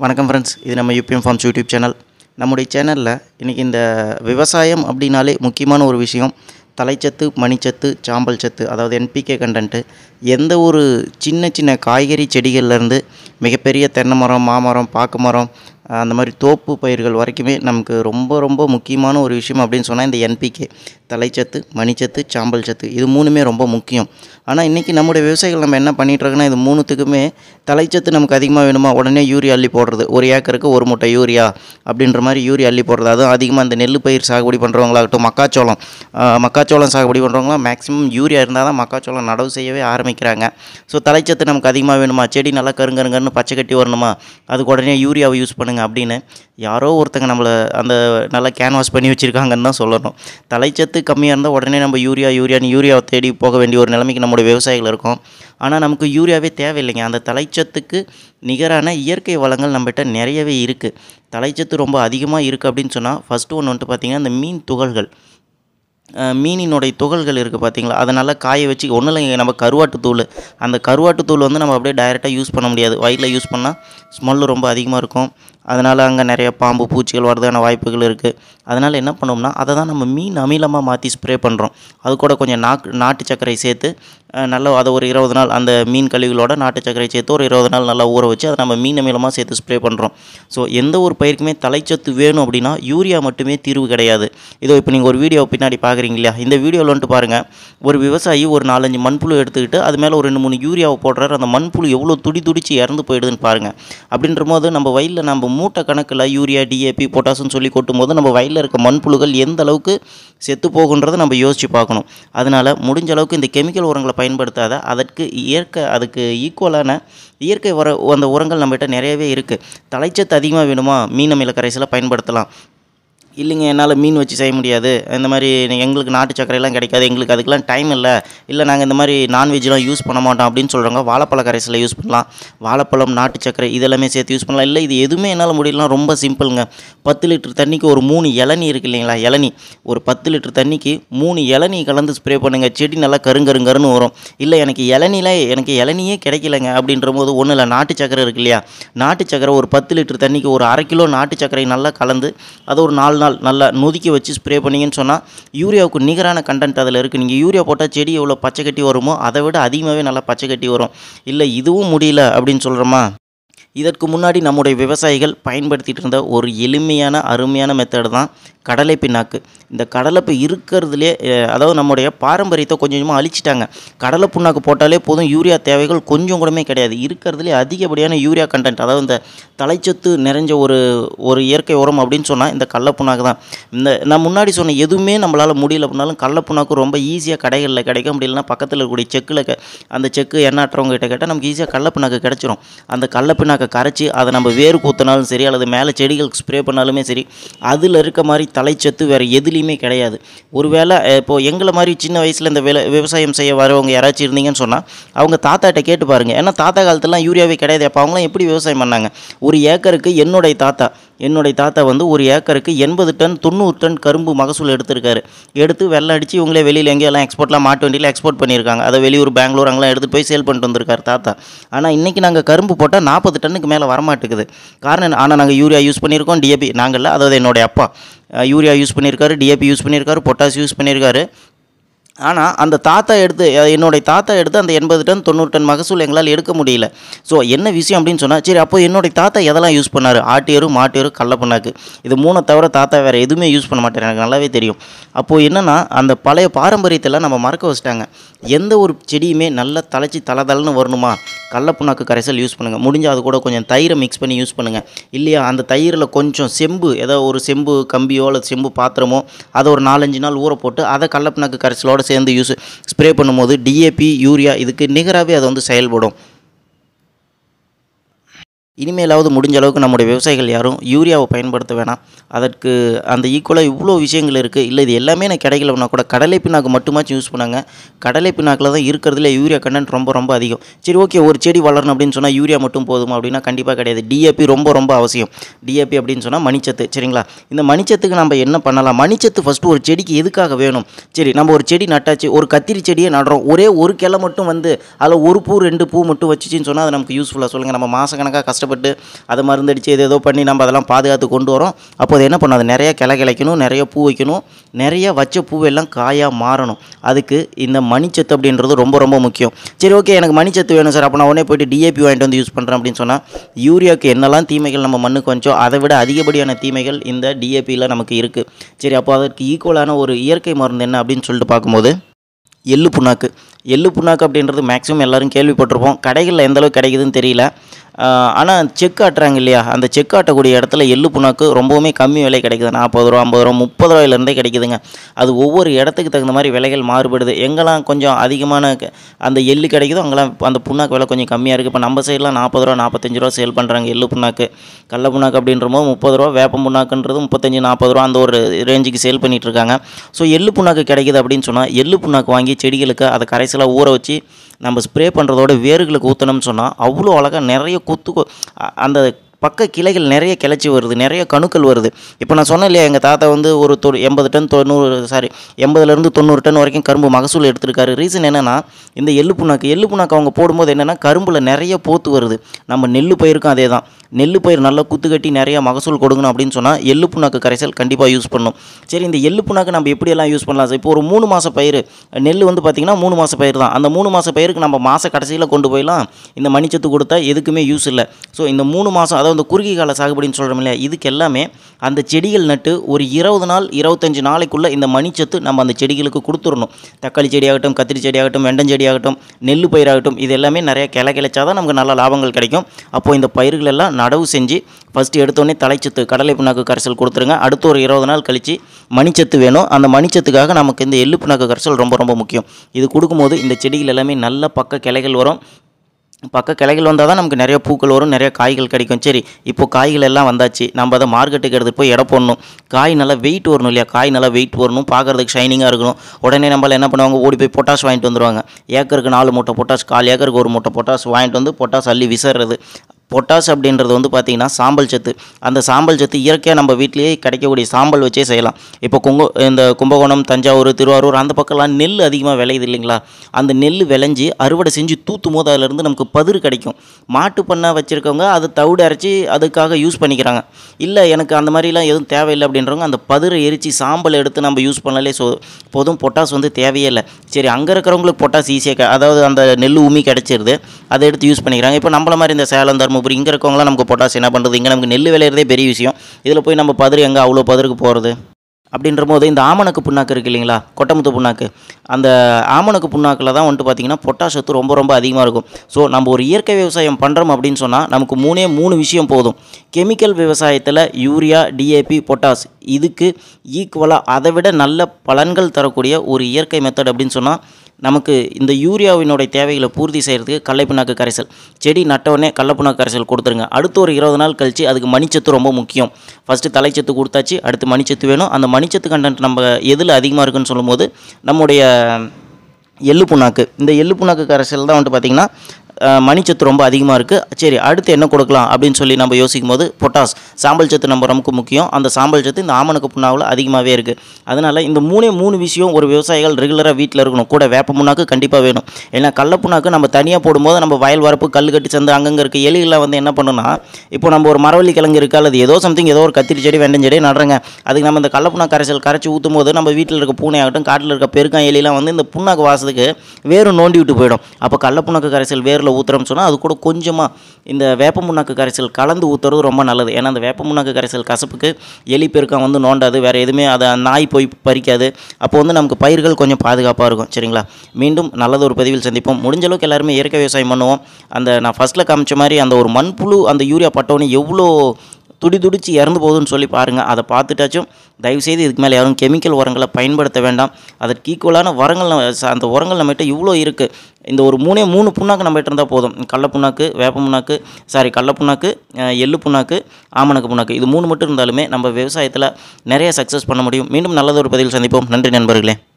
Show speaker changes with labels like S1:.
S1: வணக்கம் ஃப்ரெண்ட்ஸ் இது நம்ம யூபிஎம் ஃபார்ம்ஸ் யூடியூப் சேனல் நம்முடைய சேனலில் இன்றைக்கி இந்த விவசாயம் அப்படின்னாலே முக்கியமான ஒரு விஷயம் தலைச்சத்து மணிச்சத்து சாம்பல் சத்து அதாவது என்பிகே கண்டன்ட்டு எந்த ஒரு சின்ன சின்ன காய்கறி செடிகள்லேருந்து மிகப்பெரிய தென்னை மரம் மாமரம் பாக்கு மரம் அந்த மாதிரி தோப்பு பயிர்கள் வரைக்குமே நமக்கு ரொம்ப ரொம்ப முக்கியமான ஒரு விஷயம் அப்படின்னு சொன்னால் இந்த என்பிகே தலைச்சத்து மணிச்சத்து சாம்பல் சத்து இது மூணுமே ரொம்ப முக்கியம் ஆனால் இன்றைக்கி நம்முடைய விவசாயிகள் நம்ம என்ன பண்ணிட்டு இருக்கோன்னா இது மூணுத்துக்குமே தலைச்சத்து நமக்கு அதிகமாக வேணுமா உடனே யூரியா அள்ளி போடுறது ஒரு ஏக்கருக்கு ஒரு மூட்டை யூரியா அப்படின்ற மாதிரி யூரியா அள்ளி போடுறது அதுவும் அதிகமாக இந்த நெல் பயிர் சாகுபடி பண்ணுறவங்களாகட்டும் மக்காச்சோளம் ஆஹ் மக்காச்சோளம் சாகுபடி பண்ணுறவங்களாம் மேக்ஸிமம் யூரியா இருந்தால் தான் மக்காச்சோளம் நடவு செய்யவே ஆரம்பிக்கிறாங்க ஸோ தலைச்சத்து நமக்கு அதிகமாக வேணுமா செடி நல்லா கருங்கருங்கன்னு பச்சை கட்டி வரணுமா அதுக்கு உடனே யூரியாவை யூஸ் பண்ணுங்க அப்படின்னு யாரோ ஒருத்தங்க நம்மளை அந்த நல்லா கேன்வாஸ் பண்ணி வச்சுருக்காங்கன்னு தான் சொல்லணும் தலைச்சத்து கம்மியாக இருந்தால் உடனே நம்ம யூரியா யூரியான்னு யூரியாவை தேடி போக வேண்டிய ஒரு நிலைமைக்கு நம்முடைய விவசாயிகள் இருக்கோம் ஆனால் நமக்கு யூரியாவே தேவையில்லைங்க அந்த தலைச்சத்துக்கு நிகரான இயற்கை வளங்கள் நம்மகிட்ட நிறையவே இருக்குது தலைச்சத்து ரொம்ப அதிகமாக இருக்குது அப்படின்னு சொன்னால் ஃபஸ்ட்டு ஒன்று வந்துட்டு பார்த்திங்கன்னா இந்த மீன் துகள்கள் அஹ் மீனினுடைய துகள்கள் இருக்குது பார்த்தீங்களா அதை நல்லா காய வச்சு ஒன்றும் இல்லைங்க நம்ம கருவாட்டு தூள் அந்த கருவாட்டு தூள் வந்து நம்ம அப்படியே டைரெக்டாக யூஸ் பண்ண முடியாது வயிற்றில் யூஸ் பண்ணால் ஸ்மெல்லு ரொம்ப அதிகமாக இருக்கும் அதனால் அங்கே நிறைய பாம்பு பூச்சிகள் வரதுக்கான வாய்ப்புகள் இருக்குது அதனால் என்ன பண்ணோம்னா அதை தான் நம்ம மீன் அமிலமாக மாற்றி ஸ்ப்ரே பண்ணுறோம் அது கூட கொஞ்சம் நாக்கு நாட்டு சர்க்கரை சேர்த்து அஹ், நல்லா அதை ஒரு இருபது நாள் அந்த மீன் கழிவுகளோட நாட்டு சர்க்கரை சேர்த்து ஒரு இருபது நாள் நல்லா ஊற வச்சு அதை நம்ம மீன் அமிலமாக சேர்த்து ஸ்ப்ரே பண்ணுறோம் ஸோ எந்த ஒரு பயிருக்குமே தலைச்சத்து வேணும் அப்படின்னா யூரியா மட்டுமே தீர்வு கிடையாது இதோ இப்போ நீங்கள் ஒரு வீடியோ பின்னாடி பார்க்குறீங்க இல்லையா இந்த வீடியோவில் வந்துட்டு பாருங்கள் ஒரு விவசாயி ஒரு நாலஞ்சு மண்புழு எடுத்துக்கிட்டு அது மேலே ஒரு ரெண்டு மூணு யூரியாவை போடுறாரு அந்த மண்புழு எவ்வளோ துடி துடிச்சு இறந்து போயிடுதுன்னு பாருங்கள் அப்படின்ற போது நம்ம வயலில் நம்ம மூட்டை கணக்கில் யூரியா டிஏபி பொட்டாசுன்னு சொல்லி கொட்டும் போது நம்ம வயலில் இருக்க மண்புழுகள் எந்த அளவுக்கு செத்து போகுன்றதை நம்ம யோசித்து பார்க்கணும் அதனால் முடிஞ்ச அளவுக்கு இந்த கெமிக்கல் உரங்களை பயன்படுத்தாத அதற்கு இயற்கை அதுக்கு ஈக்குவலான இயற்கை உர அந்த உரங்கள் நம்மகிட்ட நிறையவே இருக்குது தலைச்சத்து அதிகமாக வேணுமா மீன் அமில கரைசலை பயன்படுத்தலாம் இல்லைங்க என்னால் மீன் வச்சு செய்ய முடியாது இந்த மாதிரி நீ- எங்களுக்கு நாட்டு சர்க்கரையெல்லாம் கிடைக்காது எங்களுக்கு அதுக்கெல்லாம் டைம் இல்லை இல்லை நாங்கள் இந்த மாதிரி நான்வெஜ்லாம் யூஸ் பண்ண மாட்டோம் அப்படின்னு சொல்கிறவங்க வாழைப்பழ கரைசலை யூஸ் பண்ணலாம் வாழைப்பழம் நாட்டு சர்க்கரை இதெல்லாமே சேர்த்து யூஸ் பண்ணலாம் இல்லை இது எதுவுமே என்னால் முடியலாம் ரொம்ப சிம்பிளுங்க பத்து லிட்டர் தண்ணிக்கு ஒரு மூணு இளநீ இருக்கு இல்லைங்களா இளநீ ஒரு பத்து லிட்டர் தண்ணிக்கு மூணு இளநீ கலந்து ஸ்ப்ரே பண்ணுங்க செடி நல்லா கருங்கருங்கருன்னு வரும் இல்லை எனக்கு இளநில எனக்கு இளநியே கிடைக்கலங்க அப்படின்ற போது ஒன்றும் இல்லை நாட்டு சர்க்கரை இருக்கு இல்லையா நாட்டு சர்க்கரை ஒரு பத்து லிட்டர் தண்ணிக்கு ஒரு அரை கிலோ நாட்டு சர்க்கரை நல்லா கலந்து அதை ஒரு நாலு நாள் நல்லா நொதிக்க வச்சு ஸ்ப்ரே பண்ணீங்கன்னு சொன்னால் யூரியாவுக்கு நிகரான கண்டென்ட் அதில் இருக்குது நீங்கள் யூரியா போட்டால் செடி எவ்வளோ பச்சை கட்டி வருமோ அதை விட அதிகமாகவே நல்லா பச்சை கட்டி வரும் இல்லை இதுவும் முடியல அப்படின்னு சொல்கிறோமா இதற்கு முன்னாடி நம்முடைய விவசாயிகள் பயன்படுத்திட்டு இருந்த ஒரு எளிமையான அருமையான மெத்தட் தான் கடலை பிண்ணாக்கு இந்த கடலைப்பு இருக்கிறதுலே அஹ், அதாவது நம்முடைய பாரம்பரியத்தை கொஞ்சம் கொஞ்சமாக அழிச்சிட்டாங்க கடலை புண்ணாக்கு போட்டாலே போதும் யூரியா தேவைகள் கொஞ்சம் கூடமே கிடையாது இருக்கிறதுலே அதிகப்படியான யூரியா கண்டென்ட் அதாவது இந்த தலைச்சத்து நிறைஞ்ச ஒரு ஒரு இயற்கை உரம் அப்படின்னு சொன்னால் இந்த கடலை புண்ணாக்கு தான் இந்த நான் முன்னாடி சொன்ன எதுவுமே நம்மளால் முடியல அப்படின்னாலும் கடலை புண்ணாக்கு ரொம்ப ஈஸியாக கடைகளில் கிடைக்க முடியலன்னா பக்கத்தில் இருக்கக்கூடிய செக்கில் அந்த செக்கு எண்ணாட்டுறவங்க கிட்ட கேட்டால் நமக்கு ஈஸியாக கடலை பிண்ணாக்கு கிடச்சிரும் அந்த கடலை பிண்ணாக்கை கரைச்சி அதை நம்ம வேறு கூத்தினாலும் சரி அல்லது மேலே செடிகளுக்கு ஸ்ப்ரே பண்ணாலுமே சரி அதில் இருக்க மாதிரி தலைச்சத்து வேறு எதுலேயுமே கிடையாது ஒருவேளை அஹ், இப்போ எங்களை மாதிரி சின்ன வயசில் இந்த வில விவசாயம் செய்ய வரவங்க யாராச்சும் இருந்தீங்கன்னு சொன்னால் அவங்க தாத்தாட்ட கேட்டு பாருங்கள் ஏன்னா தாத்தா காலத்துலலாம் யூரியாவே கிடையாது அப்போ அவங்களாம் எப்படி விவசாயம் பண்ணாங்க ஒரு ஏக்கருக்கு என்னுடைய தாத்தா என்னுடைய தாத்தா வந்து ஒரு ஏக்கருக்கு எண்பது டன் தொண்ணூறு டன் கரும்பு மகசூல் எடுத்திருக்காரு எடுத்து வெள்ளை அடித்து இவங்களே வெளியில் எங்கேயெல்லாம் எக்ஸ்போர்ட்லாம் மாட்டு வண்டியில் எக்ஸ்போர்ட் பண்ணியிருக்காங்க அதை வெளியூர் பெங்களூர் அங்கெல்லாம் எடுத்துகிட்டு போய் சேல் பண்ணிட்டு வந்திருக்காரு தாத்தா ஆனால் இன்றைக்கி நாங்கள் கரும்பு போட்டால் நாற்பது டன்னுக்கு மேலே வரமாட்டேங்குது காரணம் என்ன? ஆனால் நாங்கள் யூரியா யூஸ் பண்ணியிருக்கோம் டிஏபி நாங்கள்ல அதாவது என்னுடைய அப்பா அஹ், யூரியா யூஸ் பண்ணியிருக்காரு டிஏபி யூஸ் பண்ணியிருக்காரு பொட்டாஸ் யூஸ் பண்ணியிருக்காரு ஆனால் அந்த தாத்தா எடுத்து அஹ் என்னுடைய தாத்தா எடுத்து அந்த எண்பது டன் தொண்ணூறு டன் மகசூல் எங்களால் எடுக்க முடியல ஸோ என்ன விஷயம் அப்படின்னு சொன்னால் சரி அப்போ என்னுடைய தாத்தா எதெல்லாம் யூஸ் பண்ணார் ஆட்டியரு மாட்டியரு கடல புண்ணாக்கு இது மூணை தவிர தாத்தா வேறு எதுவுமே யூஸ் பண்ண மாட்டார் எனக்கு நல்லாவே தெரியும் அப்போது என்னென்னா அந்த பழைய பாரம்பரியத்தெல்லாம் நம்ம மறக்க வச்சிட்டாங்க எந்த ஒரு செடியுமே நல்லா தலைச்சி தளதளன்னு வரணுமா கடல புண்ணாக்கு கரைசல் யூஸ் பண்ணுங்கள் முடிஞ்சால் அது கூட கொஞ்சம் தயிரை மிக்ஸ் பண்ணி யூஸ் பண்ணுங்கள் இல்லையா அந்த தயிரில் கொஞ்சம் செம்பு ஏதோ ஒரு செம்பு கம்பியோ அல்லது செம்பு பாத்திரமோ அதை ஒரு நாலஞ்சு நாள் ஊற போட்டு அதை கடல புண்ணாக்கு கரைசலோடு சேர்ந்து யூஸ் ஸ்ப்ரே பண்ணும்போது டிஏபி யூரியா இதுக்கு நிகராகவே அது வந்து செயல்படும் இனிமேலாவது முடிஞ்ச அளவுக்கு நம்முடைய விவசாயிகள் யாரும் யூரியாவை பயன்படுத்த வேணாம் அதற்கு அந்த ஈக்குவலாக இவ்வளோ விஷயங்கள் இருக்குது இல்லை இது எல்லாமே எனக்கு கிடைக்கலன்னா கூட கடலை பிண்ணாக்கு மட்டுமாச்சும் யூஸ் பண்ணாங்க கடலை பிண்ணாக்கில் தான் இருக்கிறதுல யூரியா கண்டென்ட் ரொம்ப ரொம்ப அதிகம் சரி ஓகே ஒரு செடி வளரணும் அப்படின்னு சொன்னால் யூரியா மட்டும் போதுமா அப்படின்னா கண்டிப்பாக கிடையாது டிஏபி ரொம்ப ரொம்ப அவசியம் டிஏபி அப்படின்னு சொன்னால் மணிச்சத்து சரிங்களா இந்த மணிச்சத்துக்கு நம்ம என்ன பண்ணலாம் மணிச்சத்து ஃபஸ்ட்டு ஒரு செடிக்கு எதுக்காக வேணும் சரி நம்ம ஒரு செடி நட்டாச்சு ஒரு கத்திரி செடியே நடுறோம் ஒரே ஒரு கிளை மட்டும் வந்து அதில் ஒரு பூ ரெண்டு பூ மட்டும் வச்சுச்சின்னு சொன்னால் அது நமக்கு யூஸ்ஃபுல்லாக சொல்லுங்கள் நம்ம மாதக்கணக்காக கஷ்டப்பட்டு அதை மருந்தடிச்சு எது ஏதோ பண்ணி நம்ம அதெல்லாம் பாதுகாத்து கொண்டு வரோம் அப்போ அது என்ன பண்ணும் அது நிறைய கிளை கிளைக்கணும் நிறைய பூ வைக்கணும் நிறைய வச்ச பூவெல்லாம் காயாக மாறணும் அதுக்கு இந்த மணிச்சத்து அப்படின்றது ரொம்ப ரொம்ப முக்கியம் சரி ஓகே எனக்கு மணிச்சத்து வேணும் சார் அப்போ நான் உடனே போயிட்டு டிஏபி வாங்கிட்டு வந்து யூஸ் பண்ணுறேன் அப்படின்னு சொன்னால் யூரியாவுக்கு என்னெல்லாம் தீமைகள் நம்ம மண்ணுக்கு வந்துச்சோ அதை விட அதிகப்படியான தீமைகள் இந்த டிஏபியில் நமக்கு இருக்குது சரி அப்போ அதற்கு ஈக்குவலான ஒரு இயற்கை மருந்து என்ன அப்படின்னு சொல்லிட்டு பார்க்கும்போது எள்ளு புண்ணாக்கு எள்ளு புண்ணாக்கு அப்படின்றது மேக்ஸிமம் எல்லாரும் கேள்விப்பட்டிருப்போம் கடைகளில் எந்த அளவுக்கு கிடைக்குதுன்னு தெரியல ஆனால் செக் ஆட்டுறாங்க இல்லையா அந்த செக் ஆட்டக்கூடிய இடத்துல எள்ளு புண்ணாக்கு ரொம்பவுமே கம்மி விலை கிடைக்குது நாற்பது ரூபா ஐம்பது ரூபா முப்பது ரூபாயிலேருந்தே கிடைக்குதுங்க அது ஒவ்வொரு இடத்துக்கு தகுந்த மாதிரி விலைகள் மாறுபடுது எங்கெல்லாம் கொஞ்சம் அதிகமான க- அந்த எள்ளு கிடைக்குதோ அங்கெல்லாம் அந்த புண்ணாக்கு விலை கொஞ்சம் கம்மியாக இருக்குது இப்போ நம்ம சைட்லாம் நாற்பது ரூபா நாற்பத்தஞ்சு ரூபா சேல் பண்ணுறாங்க எள்ளு புண்ணாக்கு கடல புண்ணாக்கு அப்படின்ற போது முப்பது ரூபா வேப்ப புண்ணாக்குன்றது முப்பத்தஞ்சு நாற்பது ரூபா அந்த ஒரு ரேஞ்சுக்கு சேல் பண்ணிட்டு இருக்காங்க ஸோ எள்ளு புண்ணாக்கு கிடைக்குது அப்படின்னு சொன்னால் எள்ளு புண்ணாக்கு வாங்கி செடிகளுக்கு அதை கரைசலாக ஊற வச்சு நம்ம ஸ்ப்ரே பண்ணுறதோட வேர்களுக்கு ஊற்றணும்னு சொன்னால் அவ்வளோ அழகாக நிறைய கொத்து கொ- அ- அந்த பக்க கிளைகள் நிறைய கிளச்சி வருது நிறைய கணுக்கள் வருது இப்போ நான் சொன்னேன் இல்லையா எங்கள் தாத்தா வந்து ஒரு தொ எண்பது டன் தொண்ணூறு சாரி எண்பதுலேருந்து தொண்ணூறு டன் வரைக்கும் கரும்பு மகசூல் எடுத்திருக்காரு ரீசன் என்னென்னா இந்த எள்ளு புண்ணாக்கு எள்ளு புண்ணாக்கு அவங்க போடும்போது என்னென்னா கரும்பில் நிறைய போத்து வருது நம்ம நெல் பயிருக்கும் அதே தான் நெல் பயிர் நல்லா குத்து கட்டி நிறைய மகசூல் கொடுக்கணும் அப்படின்னு சொன்னால் எள்ளு புண்ணாக்கு கரைசல் கண்டிப்பாக யூஸ் பண்ணணும் சரி இந்த எள்ளு புண்ணாக்கு நம்ம எப்படியெல்லாம் யூஸ் பண்ணலாம் சார் இப்போ ஒரு மூணு மாத பயிர் நெல் வந்து பார்த்திங்கன்னா மூணு மாத பயிர் தான் அந்த மூணு மாத பயிருக்கு நம்ம மாத கடைசியில் கொண்டு போயலாம் இந்த மணிச்சத்து கொடுத்தா எதுக்குமே யூஸ் இல்லை ஸோ இந்த மூணு மாதம் அதாவது இந்த குறுகிய கால சாகுபடின்னு சொல்கிறோம் இல்லையா இதுக்கு எல்லாமே அந்த செடிகள் நட்டு ஒரு இருபது நாள் இருபத்தஞ்சு நாளைக்குள்ளே இந்த மணிச்சத்து நம்ம அந்த செடிகளுக்கு கொடுத்துடணும் தக்காளி செடியாகட்டும் கத்திரி செடியாகட்டும் வெண்டஞ்செடியாகட்டும் நெல் பயிராகட்டும் இது எல்லாமே நிறைய கிளை கிளைச்சா தான் நமக்கு நல்ல லாபங்கள் கிடைக்கும் அப்போது இந்த பயிர்கள் எல்லாம் நடவு செஞ்சு ஃபஸ்ட்டு எடுத்தோடனே தலைச்சத்து கடலை புண்ணாக்கு கரைசல் கொடுத்துருங்க அடுத்து ஒரு இருபது நாள் கழித்து மணிச்சத்து வேணும் அந்த மணிச்சத்துக்காக நமக்கு இந்த எள்ளு புண்ணாக்கு கரைசல் ரொம்ப ரொம்ப முக்கியம் இது கொடுக்கும்போது இந்த செடிகள் எல்லாமே நல்ல பக்க கிளைகள் வரும் பக்க கிளைகள் வந்தால் தான் நமக்கு நிறைய பூக்கள் வரும் நிறைய காய்கள் கிடைக்கும் சரி இப்போ காய்கள் எல்லாம் வந்தாச்சு நம்ம அதை மார்க்கெட்டுக்கு எடுத்துகிட்டு போய் எடை போடணும் காய் நல்லா வெயிட் வரணும் இல்லையா காய் நல்லா வெயிட் வரணும் பார்க்குறதுக்கு ஷைனிங்காக இருக்கணும் உடனே நம்மள என்ன பண்ணுவாங்க ஓடி போய் பொட்டாஷ் வாங்கிட்டு வந்துருவாங்க ஏக்கருக்கு நாலு மூட்டை பொட்டாஷ் கால் ஏக்கருக்கு ஒரு மூட்டை பொட்டாஷ் வாங்கிட்டு வந்து பொட்டாஷ் அள்ளி விசறது பொட்டாஷ் அப்படின்றது வந்து பார்த்திங்கன்னா சாம்பல் சத்து அந்த சாம்பல் சத்து இயற்கையாக நம்ம வீட்டிலேயே கிடைக்கக்கூடிய சாம்பல் வச்சே செய்யலாம் இப்போ குங்க இந்த கும்பகோணம் தஞ்சாவூர் திருவாரூர் அந்த பக்கம்லாம் நெல் அதிகமாக விளையுது இல்லைங்களா அந்த நெல் விளைஞ்சி அறுவடை செஞ்சு தூத்தும் போது அதிலேருந்து நமக்கு பதிரு கிடைக்கும் மாட்டு பண்ணை வச்சுருக்கவங்க அது தவிடு அரைச்சி அதுக்காக யூஸ் பண்ணிக்கிறாங்க இல்லை எனக்கு அந்த மாதிரிலாம் எதுவும் தேவையில்லை அப்படின்றவங்க அந்த பதிரை எரித்து சாம்பல் எடுத்து நம்ம யூஸ் பண்ணலே சோ போதும் பொட்டாஸ் வந்து தேவையே இல்லை சரி அங்கே இருக்கிறவங்களுக்கு பொட்டாஸ் ஈஸியாக அதாவது அந்த நெல் உமி கிடச்சிருது அதை எடுத்து யூஸ் பண்ணிக்கிறாங்க இப்போ நம்மள மாதிரி இந்த சேலம் தருமபுரி இங்கே இருக்கவங்களாம் நமக்கு பொட்டாஸ் என்ன பண்ணுறது இங்கே நமக்கு நெல் விளையிறதே பெரிய விஷயம் இதில் போய் நம்ம பதிரு எங்கே அவ்வளோ பதிருக்கு போகிறது அப்படின்ற போது இந்த ஆமணக்கு புண்ணாக்கு இருக்குது இல்லைங்களா கொட்டமுத்து புண்ணாக்கு அந்த ஆமணக்கு புண்ணாக்கில் தான் வந்துட்டு பார்த்திங்கன்னா பொட்டாஷ் சத்து ரொம்ப ரொம்ப அதிகமாக இருக்கும் ஸோ நம்ம ஒரு இயற்கை விவசாயம் பண்ணுறோம் அப்படின்னு சொன்னால் நமக்கு மூணே மூணு விஷயம் போதும் கெமிக்கல் விவசாயத்தில் யூரியா டிஏபி பொட்டாஸ் இதுக்கு ஈக்குவலாக அதை விட நல்ல பலன்கள் தரக்கூடிய ஒரு இயற்கை மெத்தட் அப்படின்னு சொன்னால் நமக்கு இந்த யூரியாவினுடைய தேவைகளை பூர்த்தி செய்கிறதுக்கு கடலைப்புண்ணாக்கு கரைசல் செடி நட்டவுடனே கடலப்புண்ணாக்கு கரைசல் கொடுத்துருங்க அடுத்து ஒரு இருபது நாள் கழித்து அதுக்கு மணிச்சத்து ரொம்ப முக்கியம் ஃபஸ்ட்டு தலைச்சத்து கொடுத்தாச்சு அடுத்து மணிச்சத்து வேணும் அந்த மணிச்சத்து கண்டென்ட் நம்ம எதில் அதிகமாக இருக்குன்னு சொல்லும்போது நம்முடைய எள்ளு புண்ணாக்கு இந்த எள்ளு புண்ணாக்கு கரைசல் தான் வந்துட்டு பார்த்திங்கன்னா அஹ், மணிச்சத்து ரொம்ப அதிகமாக இருக்குது சரி அடுத்து என்ன கொடுக்கலாம் அப்படின்னு சொல்லி நம்ம யோசிக்கும் போது பொட்டாஸ் சாம்பல் சத்து நம்ம ரொம்ப முக்கியம் அந்த சாம்பல் சத்து இந்த ஆமணக்கு புண்ணாவில் அதிகமாகவே இருக்குது அதனால் இந்த மூணே மூணு விஷயம் ஒரு விவசாயிகள் ரெகுலராக வீட்டில் இருக்கணும் கூட வேப்ப புண்ணாக்கு கண்டிப்பாக வேணும் ஏன்னா கடல புண்ணாக்கு நம்ம தனியாக போடும்போது நம்ம வயல் வரப்பு கல் கட்டி சந்து அங்கங்கே இருக்க எலிகள்லாம் வந்து என்ன பண்ணுன்னா இப்போ நம்ம ஒரு மரவள்ளி கிழங்கு இருக்கா அல்லது ஏதோ சம்திங் ஏதோ ஒரு கத்திரி செடி வெண்டஞ்செடி நடுறங்க அதுக்கு நம்ம இந்த கடல புண்ணாக்கு கரைசல் கரைச்சி ஊற்றும் போது நம்ம வீட்டில் இருக்க பூனை ஆகட்டும் காட்டில் இருக்க பெருக்காய் எலிலாம் வந்து இந்த புண்ணாக்கு வாசத்துக்கு வேறு நோண்டி விட்டு போயிடும் அப்போ கடல புண்ணாக்கு கரைசல் வேரில் ஊற்றுறோம்னு சொன்னால் அது கூட கொஞ்சமாக இந்த வேப்ப முன்னாக்கு கரைசல் கலந்து ஊற்றுறது ரொம்ப நல்லது ஏன்னா அந்த வேப்ப முன்னாக்கு கரைசல் கசப்புக்கு எலி பெருக்கம் வந்து நோண்டாது வேறு எதுவுமே அதை நாய் போய் பறிக்காது அப்போ வந்து நமக்கு பயிர்கள் கொஞ்சம் பாதுகாப்பாக இருக்கும் சரிங்களா மீண்டும் நல்லது ஒரு பதிவில் சந்திப்போம் முடிஞ்ச அளவுக்கு எல்லாருமே இயற்கை விவசாயம் பண்ணுவோம் அந்த நான் ஃபஸ்ட்டில் காமிச்ச மாதிரி அந்த ஒரு மண்புழு அந்த யூரியா பட்டோன்னே எவ்வளோ துடி துடிச்சு இறந்து போகுதுன்னு சொல்லி பாருங்கள் அதை பார்த்துட்டாச்சும் தயவுசெய்து இதுக்கு மேலே யாரும் கெமிக்கல் உரங்களை பயன்படுத்த வேண்டாம் அதற்கு ஈக்குவலான உரங்கள் நம்ம ச- அந்த உரங்கள் நம்மகிட்ட இவ்வளோ இருக்குது இந்த ஒரு மூணே மூணு புண்ணாக்கு நம்மகிட்ட இருந்தால் போதும் கடல புண்ணாக்கு வேப்ப புண்ணாக்கு சாரி கடல புண்ணாக்கு அஹ், எள்ளு புண்ணாக்கு ஆமணக்கு புண்ணாக்கு இது மூணு மட்டும் இருந்தாலுமே நம்ம விவசாயத்தில் நிறைய சக்ஸஸ் பண்ண முடியும் மீண்டும் நல்லதொரு பதிவில் சந்திப்போம் நன்றி நண்பர்களே